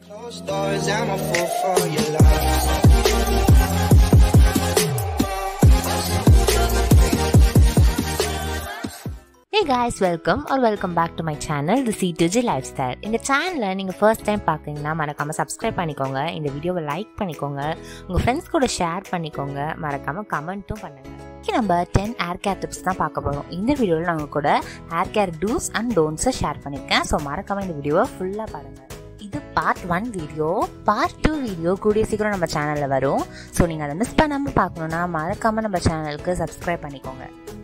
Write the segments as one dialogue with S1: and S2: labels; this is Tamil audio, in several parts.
S1: Closed doors, I'm a fool for your love.
S2: Hey guys welcome or welcome back to my channel the C டுஜி லைஃப் ஸ்டைல் இந்த சேனலை நீங்கள் ஃபர்ஸ்ட் டைம் பார்க்குறீங்கன்னா மறக்காமல் சப்ஸ்கிரைப் பண்ணிக்கோங்க இந்த வீடியோவை லைக் பண்ணிக்கோங்க உங்கள் ஃப்ரெண்ட்ஸ் கூட ஷேர் பண்ணிக்கோங்க மறக்காமல் கமெண்ட்டும் பண்ணுங்கள் இன்னைக்கு நம்ம டென் ஹேர் கேர் டிப்ஸ் தான் பார்க்க போகிறோம் இந்த வீடியோவில் நாங்கள் கூட ஹேர் கேர் டூஸ் அண்ட் டோன்ஸை ஷேர் பண்ணியிருக்கேன் ஸோ மறக்காமல் இந்த வீடியோவை ஃபுல்லாக பாருங்கள் இது part one video part two video கூடிய சீக்கிரம் நம்ம சேனலில் வரும் ஸோ நீங்கள் அதை மிஸ் பண்ணாமல் பார்க்கணுன்னா மறக்காமல் நம்ம சேனலுக்கு சப்ஸ்கிரைப் பண்ணிக்கோங்க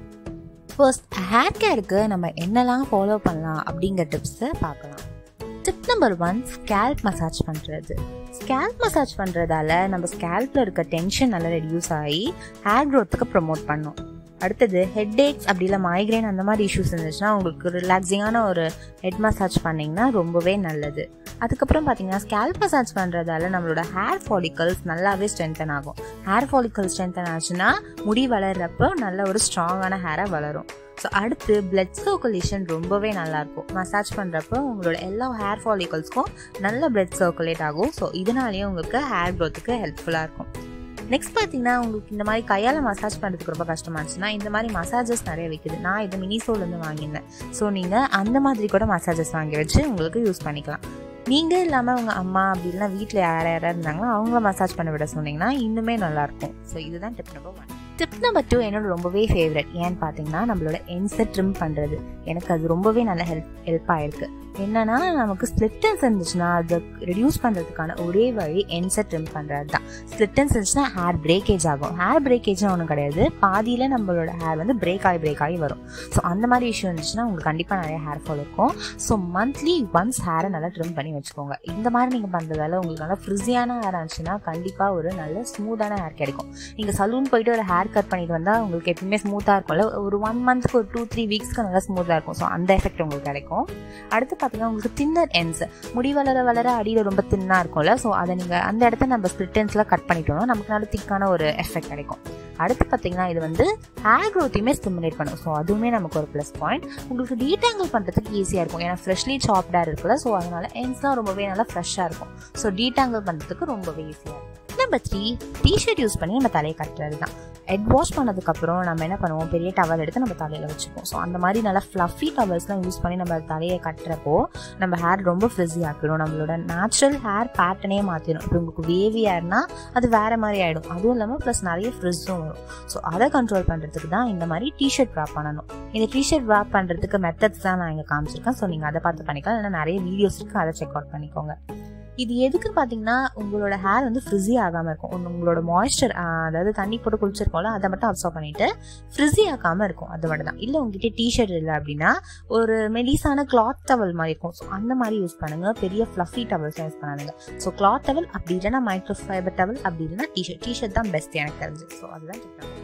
S2: ஃபர்ஸ்ட் ஹேர் கேருக்கு நம்ம என்னெல்லாம் ஃபாலோ பண்ணலாம் அப்படிங்கிற டிப்ஸை பார்க்கலாம் tip number one scalp massage பண்ணுறது ஸ்கேல்ப் மசாஜ் பண்ணுறதால நம்ம ஸ்கேல்பில் இருக்க டென்ஷன் நல்லா ரெடியூஸ் ஆகி ஹேர் க்ரோத்துக்கு ப்ரொமோட் பண்ணும் அடுத்தது ஹெட் ஏக்ஸ் அப்படி இல்லை மைக்ரைன் அந்த மாதிரி இஷ்யூஸ் இருந்துச்சுன்னா உங்களுக்கு ரிலாக்ஸிங்கான ஒரு ஹெட் மசாஜ் பண்ணிங்கன்னா ரொம்பவே நல்லது அதுக்கப்புறம் பார்த்தீங்கன்னா ஸ்கேல்ப் மசாஜ் பண்ணுறதால நம்மளோட ஹேர் ஃபாலிக்கல்ஸ் நல்லாவே ஸ்ட்ரென்தன் ஆகும் ஹேர் ஃபாலிக்கல் ஸ்ட்ரென்தன் ஆச்சுன்னா முடி வளர்றப்போ நல்ல ஒரு ஸ்ட்ராங்கான ஹேராக வளரும் ஸோ அடுத்து பிளட் சர்க்குலேஷன் ரொம்பவே நல்லாயிருக்கும் மசாஜ் பண்ணுறப்போ உங்களோட எல்லா ஹேர் ஃபாலிக்கல்ஸ்க்கும் நல்ல பிளட் சர்க்குலேட் ஆகும் ஸோ இதனாலேயே உங்களுக்கு ஹேர் க்ரோத்துக்கு ஹெல்ப்ஃபுல்லாக இருக்கும் நெக்ஸ்ட் பார்த்தீங்கன்னா உங்களுக்கு இந்த மாதிரி கையால் மசாஜ் பண்ணுறதுக்கு ரொம்ப கஷ்டமா இருந்துச்சுன்னா இந்த மாதிரி மசாஜஸ் நிறைய விற்குது நான் இது மினிசோலேருந்து வாங்கியிருந்தேன் ஸோ நீங்கள் அந்த மாதிரி கூட மசாஜஸ் வாங்கி வச்சு உங்களுக்கு யூஸ் பண்ணிக்கலாம் நீங்கள் இல்லாமல் உங்கள் அம்மா அப்படி இல்லைனா வீட்டில் யார் யாராவது இருந்தாங்களோ அவங்கள மசாஜ் பண்ண விட சொன்னீங்கன்னா இன்னுமே நல்லாயிருக்கும் ஸோ இதுதான் tip number one tip number two என்னோட ரொம்பவே ஃபேவரட் ஏன்னு பார்த்தீங்கன்னா நம்மளோட என்ஸை ட்ரிம் பண்ணுறது எனக்கு அது ரொம்பவே நல்ல ஹெல்ப் ஹெல்ப் ஆயிருக்கு என்னன்னா நமக்கு ஸ்பிளிட்டன்ஸ் இருந்துச்சுன்னா அதை ரெடியூஸ் பண்ணுறதுக்கான ஒரே வழி என்ஸை ட்ரிம் பண்ணுறது தான் ஸ்பிளிட்டன்ஸ் இருந்துச்சுன்னா ஹேர் பிரேக்கேஜ் ஆகும் ஹேர் பிரேக்கேஜ்னு ஒன்றும் கிடையாது பாதியில் நம்மளோட ஹேர் வந்து பிரேக் ஆகி பிரேக் ஆகி வரும் ஸோ அந்த மாதிரி இஷ்யூ இருந்துச்சுன்னா உங்களுக்கு கண்டிப்பாக நிறைய ஹேர் ஃபால் இருக்கும் ஸோ மந்த்லி ஒன்ஸ் ஹேரை நல்லா ட்ரிம் பண்ணி வச்சுக்கோங்க இந்த மாதிரி நீங்கள் பண்ணுறதால உங்களுக்கு நல்லா ஃப்ரிஸியான ஹேர் இருந்துச்சுன்னா கண்டிப்பாக ஒரு நல்ல ஸ்மூத்தான ஹேர் கிடைக்கும் நீங்கள் சலூன் போயிட்டு ஒரு ஹேர் கட் பண்ணிட்டு வந்தால் உங்களுக்கு எப்பயுமே ஸ்மூத்தாக இருக்கும்ல ஒரு ஒன் மந்த்க்கு ஒரு டூ த்ரீ வீக்ஸ்க்கு நல்லா ஸ்மூத்தாக இருக்கும் ஸோ அந்த எஃபெக்ட் உங்களுக்கு கிடைக்கும் அடுத்து பார்த்தீங்கன்னா உங்களுக்கு தின்னர் என்ஸ் முடி வளர வளர அடியில் ரொம்ப தின்னாக இருக்கும்ல ஸோ அதை நீங்கள் அந்த இடத்த நம்ம ஸ்பிளிட் என்ஸில் கட் பண்ணிட்டோம்னா நமக்கு நல்ல திக்கான ஒரு எஃபெக்ட் கிடைக்கும் அடுத்து பார்த்தீங்கன்னா இது வந்து ஹேர் க்ரோத்தையுமே ஸ்டிமுலேட் பண்ணும் ஸோ அதுவுமே நமக்கு ஒரு ப்ளஸ் பாயிண்ட் உங்களுக்கு டீடாங்கிள் பண்ணுறதுக்கு ஈஸியாக இருக்கும் ஏன்னா ஃப்ரெஷ்லி சாப்டாக இருக்குல்ல ஸோ அதனால என்ஸ்லாம் ரொம்பவே நல்லா ஃப்ரெஷ்ஷாக இருக்கும் ஸோ டீடாங்கிள் பண்ணுறதுக்கு ரொம்பவே ஈஸியாக இருக்கும் நம்பர் த்ரீ டிஷர்ட் யூஸ் பண்ணி நம்ம தலையை கட்டுறது தான் ஹெட் வாஷ் பண்ணதுக்கப்புறம் நம்ம என்ன பண்ணுவோம் பெரிய டவல் எடுத்து நம்ம தலையில் வச்சுப்போம் ஸோ அந்த மாதிரி நல்லா ஃப்ளஃபி டவல்ஸ்லாம் யூஸ் பண்ணி நம்ம தலையை கட்டுறப்போ நம்ம ஹேர் ரொம்ப ஃப்ரிஸி ஆக்கிடும் நம்மளோட நேச்சுரல் ஹேர் பேட்டர்னே மாற்றிடும் இப்போ உங்களுக்கு வேவி ஹேர்னா அது வேறு மாதிரி ஆகிடும் அதுவும் இல்லாமல் ப்ளஸ் நிறைய ஃப்ரிஸும் வரும் ஸோ அதை கண்ட்ரோல் பண்ணுறதுக்கு தான் இந்த மாதிரி டிஷர்ட் ட்ராப் பண்ணணும் இந்த டிஷர்ட் ட்ராப் பண்ணுறதுக்கு மெத்தட்ஸ் தான் நான் இங்கே காமிச்சிருக்கேன் ஸோ நீங்கள் அதை பார்த்து பண்ணிக்கலாம் இல்லைனா நிறைய வீடியோஸ் இருக்குது அதை செக் அவுட் பண்ணிக்கோங்க இது எதுக்கு பார்த்தீங்கன்னா உங்களோட ஹேர் வந்து ஃப்ரிஸி ஆகாமல் இருக்கும் ஒன்று உங்களோட மாய்ஸ்சர் அதாவது தண்ணி போட்டு குளிச்சிருக்கோம்ல அதை மட்டும் அப்சர்வ் பண்ணிட்டு ஃப்ரிஸி ஆகாமல் இருக்கும் அது மட்டும் தான் இல்லை உங்ககிட்ட டிஷர்ட் இல்லை அப்படின்னா ஒரு மெலிசான கிளாத் டவல் மாதிரி இருக்கும் ஸோ அந்த மாதிரி யூஸ் பண்ணுங்க பெரிய ஃப்ளஃபி டவல்ஸ் யூஸ் பண்ணாதுங்க ஸோ கிளாத் டவல் அப்படி இல்லைன்னா மைக்ரோ ஃபைபர் டவல் அப்படி இல்லைன்னா டிஷர்ட் டிஷர்ட் தான் பெஸ்ட் எனக்கு தெரிஞ்சு ஸோ அதுதான் டிப்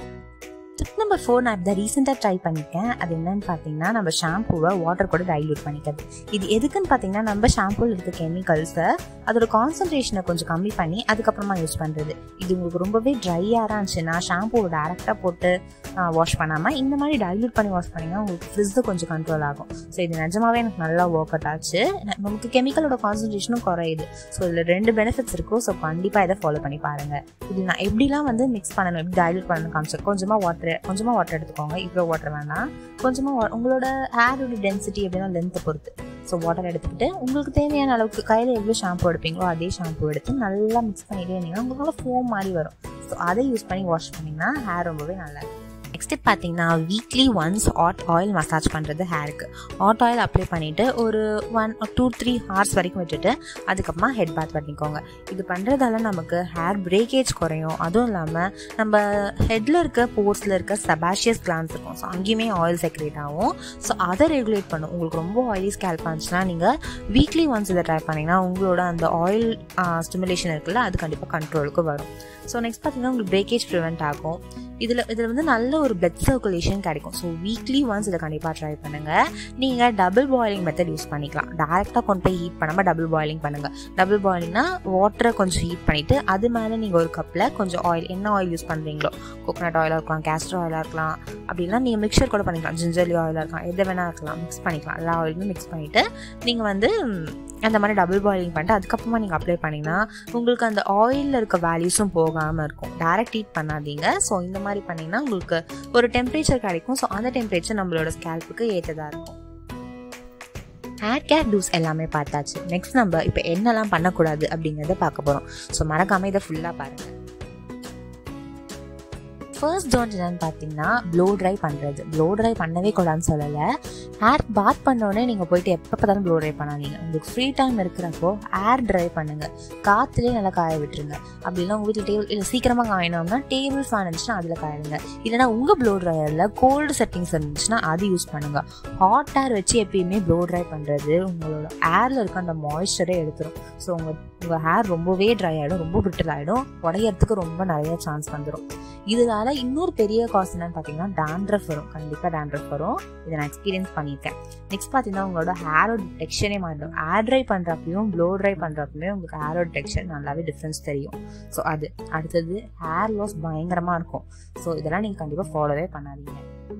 S2: டிப் நம்பர் ஃபோர் நான் இப்போ ரீசெண்டாக ட்ரை பண்ணியிருக்கேன் அது என்னன்னு பார்த்தீங்கன்னா நம்ம ஷாம்புவை வாட்டர் கூட டைல்யூட் பண்ணிக்கிறது இது எதுக்குன்னு பார்த்தீங்கன்னா நம்ம ஷாம்புவில் இருக்க கெமிக்கல்ஸை அதோட கான்சன்ட்ரேஷனை கொஞ்சம் கம்மி பண்ணி அதுக்கப்புறமா யூஸ் பண்ணுறது இது உங்களுக்கு ரொம்பவே ட்ரையாக இருந்துச்சுன்னா ஷாம்புவை டேரெக்டாக போட்டு வாஷ் பண்ணாமல் இந்த மாதிரி டைல்யூட் பண்ணி வாஷ் பண்ணிங்கன்னா உங்களுக்கு ஃப்ரிட்ஜு கொஞ்சம் கண்ட்ரோல் ஆகும் ஸோ இது நிஜமாவே எனக்கு நல்லா ஒர்க் அவுட் ஆச்சு நமக்கு கெமிக்கலோட கான்சன்ட்ரேஷனும் குறையுது ஸோ இதில் ரெண்டு பெனிஃபிட்ஸ் இருக்கும் ஸோ கண்டிப்பாக இதை ஃபாலோ பண்ணி பாருங்கள் இது நான் எப்படிலாம் வந்து மிக்ஸ் பண்ணணும் எப்படி டைல்யூட் பண்ணணும் காமிச்சிருக்கேன் கொஞ்சமாக வாட்டர் கொஞ்சமாக வாட்டர் எடுத்துக்கோங்க இவ்வளோ வாட்டர் வேணாம் கொஞ்சமாக உங்களோட ஹேரோட டென்சிட்டி எப்படின்னா லென்த்தை பொறுத்து ஸோ வாட்டர் எடுத்துக்கிட்டு உங்களுக்கு தேவையான அளவுக்கு கையில் எவ்வளோ ஷாம்பு எடுப்பீங்களோ அதே ஷாம்பு எடுத்து நல்லா மிக்ஸ் பண்ணிட்டே இருந்தீங்கன்னா உங்களுக்கு நல்லா ஃபோம் மாதிரி வரும் ஸோ அதை யூஸ் பண்ணி வாஷ் பண்ணிங்கன்னா ஹேர் ரொம்பவே நல்லா இருக்கும் நெக்ஸ்ட் பார்த்தீங்கன்னா weekly once hot oil massage பண்ணுறது ஹேருக்கு ஹாட் ஆயில் அப்ளை பண்ணிவிட்டு ஒரு ஒன் டூ த்ரீ ஹார்ஸ் வரைக்கும் விட்டுட்டு அதுக்கப்புறமா ஹெட் பாத் பண்ணிக்கோங்க இது பண்ணுறதால நமக்கு ஹேர் பிரேக்கேஜ் குறையும் அதுவும் இல்லாமல் நம்ம ஹெட்டில் இருக்க போர்ஸில் இருக்க சபாஷியஸ் கிளான்ஸ் இருக்கும் ஸோ அங்கேயுமே ஆயில் செக்ரேட் ஆகும் ஸோ அதை ரெகுலேட் பண்ணும் உங்களுக்கு ரொம்ப ஆயிலி ஸ்கேல்ப் ஆச்சுன்னா நீங்கள் வீக்லி ஒன்ஸ் இதை ட்ரை பண்ணிங்கன்னா உங்களோட அந்த ஆயில் ஸ்டிமுலேஷன் இருக்குல்ல அது கண்டிப்பாக கண்ட்ரோலுக்கு வரும் ஸோ நெக்ஸ்ட் பார்த்தீங்கன்னா உங்களுக்கு பிரேக்கேஜ் ப்ரிவெண்ட் ஆகும் இதில் இதில் வந்து நல்ல ஒரு பிளட் சர்க்குலேஷன் கிடைக்கும் ஸோ வீக்லி ஒன்ஸ் இதை கண்டிப்பாக ட்ரை பண்ணுங்கள் நீங்கள் டபுள் பாயிலிங் மெத்தட் யூஸ் பண்ணிக்கலாம் டேரெக்டாக கொண்டு போய் ஹீட் பண்ணாமல் டபுள் பாயிலிங் பண்ணுங்கள் டபுள் பாயிலிங்னா வாட்டரை கொஞ்சம் ஹீட் பண்ணிவிட்டு அது மேலே நீங்கள் ஒரு கப்பில் கொஞ்சம் ஆயில் என்ன ஆயில் யூஸ் பண்ணுறீங்களோ கோகோனட் ஆயிலாக இருக்கலாம் கேஸ்டர் ஆயிலாக இருக்கலாம் அப்படின்னா நீங்கள் மிக்சர் கூட பண்ணிக்கலாம் ஜிஞ்சர்லி ஆயிலாக இருக்கலாம் எது வேணால் இருக்கலாம் மிக்ஸ் பண்ணிக்கலாம் எல்லா ஆயிலுமே மிக்ஸ் பண்ணிவிட்டு நீங்கள் வந்து அந்த மாதிரி டபுள் பாயிலிங் பண்ணிட்டு அதுக்கப்புறமா நீங்கள் அப்ளை பண்ணிங்கன்னா உங்களுக்கு அந்த ஆயிலில் இருக்க வேல்யூஸும் போகாமல் இருக்கும் டேரக்ட் ஹீட் பண்ணாதீங்க ஸோ இந்த மாதிரி பண்ணிங்கன்னா உங்களுக்கு ஒரு டெம்பரேச்சர் கிடைக்கும் ஸோ அந்த டெம்பரேச்சர் நம்மளோட ஸ்கேல்ப்புக்கு ஏற்றதாக இருக்கும் ஹேர் கேர் டூஸ் எல்லாமே பார்த்தாச்சு நெக்ஸ்ட் நம்ம இப்போ என்னெல்லாம் பண்ணக்கூடாது அப்படிங்கிறத பார்க்க போகிறோம் ஸோ மறக்காமல் இதை ஃபுல்லாக பாருங்கள் ஃபர்ஸ்ட் ஜோன் என்னன்னு பார்த்தீங்கன்னா ப்ளோ ட்ரை பண்ணுறது ப்ளோ ட்ரை பண்ணவே கூடாதுன்னு சொல்லலை ஹேர் பாத் பண்ணோடனே நீங்கள் போயிட்டு எப்போ பார்த்தாலும் ப்ளோ ட்ரை பண்ணாதீங்க உங்களுக்கு ஃப்ரீ டைம் இருக்கிறப்போ ஹேர் ட்ரை பண்ணுங்கள் காற்றுலேயே நல்லா காய விட்டுருங்க அப்படின்னா உங்கள் வீட்டில் டேபிள் இல்லை சீக்கிரமாக காயணும்னா டேபிள் ஃபேன் இருந்துச்சுன்னா அதில் காயிடுங்க இல்லைனா உங்கள் ப்ளோ ட்ரையரில் கோல்டு செட்டிங்ஸ் இருந்துச்சுன்னா அது யூஸ் பண்ணுங்கள் ஹாட் ஏர் வச்சு எப்பயுமே ப்ளோ ட்ரை பண்ணுறது உங்களோட ஏரில் இருக்க அந்த மாய்ஸ்சரே எடுத்துரும் ஸோ உங்கள் உங்கள் ஹேர் ரொம்பவே ட்ரை ஆகிடும் ரொம்ப பிரிட்டில் ஆகிடும் உடையறதுக்கு ரொம்ப நிறைய சான்ஸ் வந்துடும் இதனால இன்னொரு பெரிய காஸ் என்னன்னு பார்த்தீங்கன்னா டேண்ட்ரஃப் வரும் கண்டிப்பாக டேண்ட்ரஃப் வரும் இதை நான் எக்ஸ்பீரியன்ஸ் பண்ணியிருக்கேன் நெக்ஸ்ட் பார்த்தீங்கன்னா உங்களோட ஹேரோட டெக்ஸ்டரே மாறிடும் ஏர் ட்ரை பண்ணுறப்பையும் ப்ளோ ட்ரை பண்ணுறப்பையும் உங்களுக்கு ஹேரோட டெக்ஸ்டர் நல்லாவே டிஃப்ரென்ஸ் தெரியும் ஸோ அது அடுத்தது ஹேர் லாஸ் பயங்கரமாக இருக்கும் ஸோ இதெல்லாம் நீங்கள் கண்டிப்பாக ஃபாலோவே பண்ணாதீங்க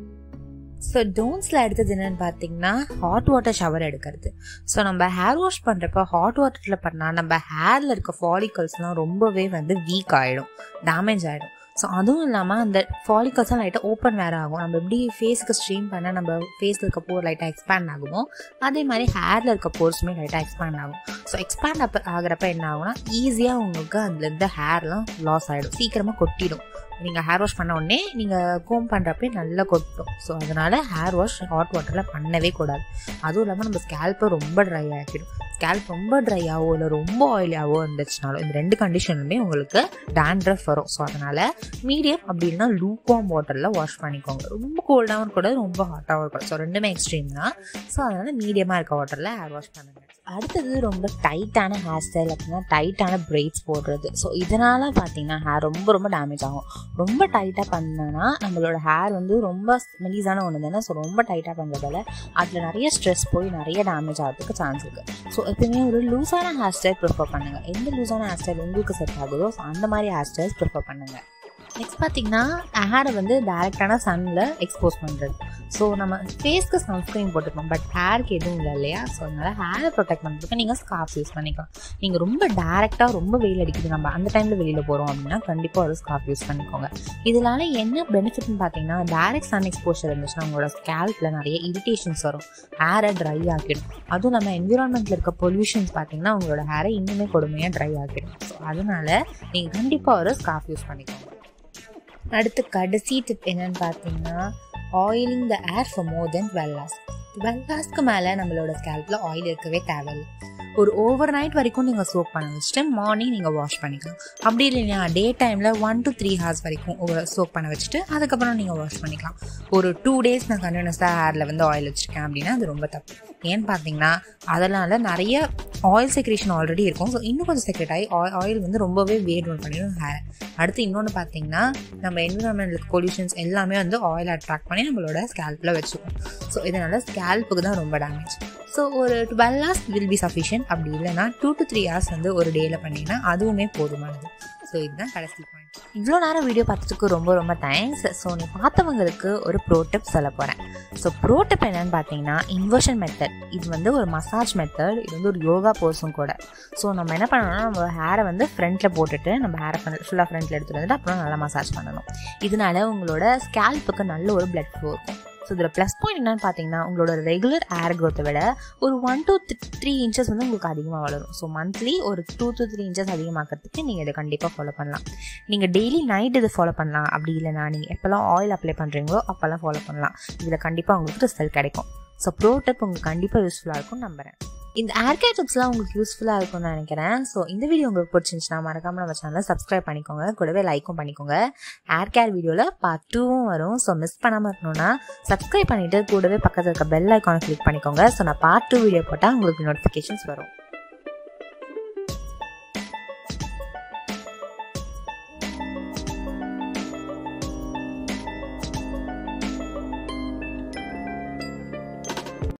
S2: ஸோ டோன்ஸில் எடுத்தது என்னன்னு பார்த்தீங்கன்னா ஹாட் வாட்டர் ஷவர் எடுக்கிறது ஸோ நம்ம ஹேர் வாஷ் பண்ணுறப்ப ஹாட் வாட்டரில் பண்ணால் நம்ம ஹேரில் இருக்க ஃபாலிகல்ஸ்லாம் ரொம்பவே வந்து வீக் ஆகிடும் டேமேஜ் ஆகிடும் ஸோ அதுவும் இல்லாமல் அந்த ஃபாலிகல்ஸ்லாம் லைட்டாக ஓப்பன் வேறு ஆகும் நம்ம எப்படி ஃபேஸுக்கு ஸ்ட்ரீம் பண்ணால் நம்ம ஃபேஸில் இருக்க போர் லைட்டாக எக்ஸ்பேண்ட் ஆகுமோ அதே மாதிரி ஹேரில் இருக்க போர்ஸுமே லைட்டாக எக்ஸ்பேண்ட் ஆகும் ஸோ எக்ஸ்பேண்ட் அப்போ ஆகிறப்ப என்ன ஆகும்னா ஈஸியாக உங்களுக்கு அதுலேருந்து ஹேர்லாம் லாஸ் ஆகிடும் சீக்கிரமாக கொட்டிடும் நீங்கள் ஹேர் வாஷ் பண்ண உடனே நீங்கள் கோம் பண்ணுறப்பே நல்லா கொட்டும் ஸோ அதனால் ஹேர் வாஷ் ஹாட் வாட்டரில் பண்ணவே கூடாது அதுவும் இல்லாமல் நம்ம ஸ்கேல்ப்பை ரொம்ப ட்ரை ஆக்கிடும் ஸ்கேல்ப் ரொம்ப ட்ரையாவோ இல்லை ரொம்ப ஆயிலியாவோ இருந்துச்சுனாலும் இந்த ரெண்டு கண்டிஷனுமே உங்களுக்கு டேண்ட்ரஃப் வரும் ஸோ அதனால் மீடியம் அப்படின்னா லூக்வாம் வாட்டரில் வாஷ் பண்ணிக்கோங்க ரொம்ப கோல்டாகவும் இருக்கக்கூடாது ரொம்ப ஹாட்டாகவும் இருக்கக்கூடாது ஸோ ரெண்டுமே எக்ஸ்ட்ரீம் தான் ஸோ அதனால் மீடியமாக இருக்க வாட்டரில் ஹேர் வாஷ் பண்ணுங்கள் அடுத்தது ரொம்ப டைட்டான ஹேர் ஸ்டைல் அப்படின்னா டைட்டான பிரைட்ஸ் போடுறது ஸோ இதனால் பார்த்தீங்கன்னா ஹேர் ரொம்ப ரொம்ப டேமேஜ் ஆகும் ரொம்ப டைட்டாக பண்ணோன்னா நம்மளோட ஹேர் வந்து ரொம்ப மெலிஸான ஒன்று தானே ஸோ ரொம்ப டைட்டாக பண்ணுறதால அதில் நிறைய ஸ்ட்ரெஸ் போய் நிறைய டேமேஜ் ஆகிறதுக்கு சான்ஸ் இருக்குது ஸோ எப்பயுமே ஒரு லூஸான ஹேர் ஸ்டைல் ப்ரிஃபர் பண்ணுங்கள் எந்த லூஸான ஹேர் ஸ்டைல் உங்களுக்கு செட் ஆகுதோ ஸோ அந்த மாதிரி ஹேர் ஸ்டைல்ஸ் ப்ரிஃபர் பண்ணுங்கள் நெக்ஸ்ட் பார்த்தீங்கன்னா ஹேரை வந்து டேரெக்டான சன்னில் எக்ஸ்போஸ் பண்ணுறது ஸோ நம்ம ஃபேஸ்க்கு சன்ஸ்க்ரீன் போட்டுக்கணும் பட் ஹேருக்கு எதுவும் இல்லை இல்லையா ஸோ அதனால் ஹேரை ப்ரொடெக்ட் பண்ணுறதுக்கு நீங்கள் ஸ்கார்ஃப் யூஸ் பண்ணிக்கலாம் நீங்கள் ரொம்ப டேரெக்டாக ரொம்ப வெயில் அடிக்குது நம்ம அந்த டைமில் வெளியில் போகிறோம் அப்படின்னா கண்டிப்பாக ஒரு ஸ்கார்ஃப் யூஸ் பண்ணிக்கோங்க இதனால என்ன பெனிஃபிட்னு பார்த்தீங்கன்னா டேரெக்ட் சன் எக்ஸ்போஷர் இருந்துச்சுன்னா உங்களோட ஸ்கேல்பில் நிறைய இரிட்டேஷன்ஸ் வரும் ஹேரை ட்ரை ஆக்கிடும் அதுவும் இல்லாமல் என்விரான்மெண்ட்டில் இருக்க பொல்யூஷன்ஸ் பார்த்தீங்கன்னா உங்களோட ஹேரை இன்னுமே கொடுமையாக ட்ரை ஆக்கிடும் ஸோ அதனால நீங்கள் கண்டிப்பாக ஒரு ஸ்கார்ஃப் யூஸ் பண்ணிக்கோங்க அடுத்து கடைசி டிப் என்னன்னு பார்த்தீங்கன்னா oiling the hair for more than twelve hours twelve ஹவர்ஸ்க்கு மேலே நம்மளோட ஸ்கேல்பில் ஆயில் இருக்கவே தேவையில்லை ஒரு ஓவர் நைட் வரைக்கும் நீங்கள் சோப் பண்ண வச்சுட்டு மார்னிங் நீங்கள் வாஷ் பண்ணிக்கலாம் அப்படி இல்லையா டே டைமில் ஒன் டு த்ரீ ஹவர்ஸ் வரைக்கும் சோப் பண்ண வச்சுட்டு அதுக்கப்புறம் நீங்கள் வாஷ் பண்ணிக்கலாம் ஒரு டூ டேஸ் நான் கண்டினியூஸாக ஹேரில் வந்து ஆயில் வச்சுருக்கேன் அப்படின்னா அது ரொம்ப தப்பு ஏன்னு பார்த்தீங்கன்னா அதனால் நிறைய ஆயில் செக்ரேஷன் ஆல்ரெடி இருக்கும் ஸோ இன்னும் கொஞ்சம் செக்ரேட் ஆகி ஆயில் வந்து ரொம்பவே வேட் ஒன் பண்ணிடும் ஹேர் அடுத்து இன்னொன்று பார்த்தீங்கன்னா நம்ம என்விரான்மெண்டல் பொல்யூஷன்ஸ் எல்லாமே வந்து ஆயில் அட்ராக்ட் பண்ணி நம்மளோட ஸ்கேல்பில் வச்சுக்கும் ஸோ இதனால் ஸ்கேல்ப்புக்கு தான் ரொம்ப டேமேஜ் ஸோ ஒரு twelve hours will be sufficient அப்படி இல்லைனா டூ டு த்ரீ ஹவர்ஸ் வந்து ஒரு டேயில் பண்ணிங்கன்னா அதுவுமே போதுமானது ஸோ இதுதான் கடைசி பாயிண்ட் இவ்வளோ நேரம் வீடியோ பார்த்ததுக்கு ரொம்ப ரொம்ப தேங்க்ஸ் ஸோ நீ பார்த்தவங்களுக்கு ஒரு ப்ரோ டிப் சொல்ல போகிறேன் ஸோ ப்ரோ டிப் என்னன்னு பார்த்தீங்கன்னா இன்வர்ஷன் மெத்தட் இது வந்து ஒரு மசாஜ் மெத்தட் இது வந்து ஒரு யோகா போர்ஸும் கூட ஸோ நம்ம என்ன பண்ணணும்னா நம்ம ஹேரை வந்து ஃப்ரண்ட்டில் போட்டுட்டு நம்ம ஹேரை ஃபுல்லாக ஃப்ரண்ட்டில் எடுத்துகிட்டு வந்துட்டு அப்புறம் நல்லா மசாஜ் பண்ணணும் இதனால உங்களோட ஸ்கேல்ப்புக்கு நல்ல ஒரு பிளட் ஃப்ளோ இருக்கும் ஸோ இதில் ப்ளஸ் பாயிண்ட் என்னன்னு பார்த்தீங்கன்னா உங்களோட ரெகுலர் ஏர் க்ரோத்தை விட ஒரு ஒன் டூ த்ரீ இன்ச்சஸ் வந்து உங்களுக்கு அதிகமாக வளரும் ஸோ மந்த்லி ஒரு டூ டு த்ரீ இன்ச்சஸ் அதிகமாக்கிறதுக்கு நீங்கள் இதை கண்டிப்பாக ஃபாலோ பண்ணலாம் நீங்கள் டெய்லி நைட் இதை ஃபாலோ பண்ணலாம் அப்படி இல்லைனா நீங்கள் எப்போல்லாம் ஆயில் அப்ளை பண்ணுறீங்களோ அப்போல்லாம் ஃபாலோ பண்ணலாம் இதில் கண்டிப்பாக உங்களுக்கு ரிசல்ட் கிடைக்கும் ஸோ ப்ரோ டிப் உங்களுக்கு கண்டிப்பாக யூஸ்ஃபுல்லாக இருக்கும்னு நம்புகிறேன் இந்த ஏர் கேர் டிப்ஸ்லாம் உங்களுக்கு யூஸ்ஃபுல்லாக இருக்கும்னு நினைக்கிறேன் ஸோ இந்த வீடியோ உங்களுக்கு பிடிச்சிருந்துச்சுன்னா மறக்காம நம்ம சேனலை சப்ஸ்கிரைப் பண்ணிக்கோங்க கூடவே லைக்கும் பண்ணிக்கோங்க ஏர் கேர் வீடியோவில் பார்ட் டூவும் வரும் ஸோ மிஸ் பண்ணாமல் இருக்கணும்னா சப்ஸ்கிரைப் பண்ணிவிட்டு கூடவே பக்கத்தில் இருக்க பெல் ஐக்கானை கிளிக் பண்ணிக்கோங்க ஸோ நான் பார்ட் டூ வீடியோ போட்டால் உங்களுக்கு நோட்டிஃபிகேஷன்ஸ் வரும்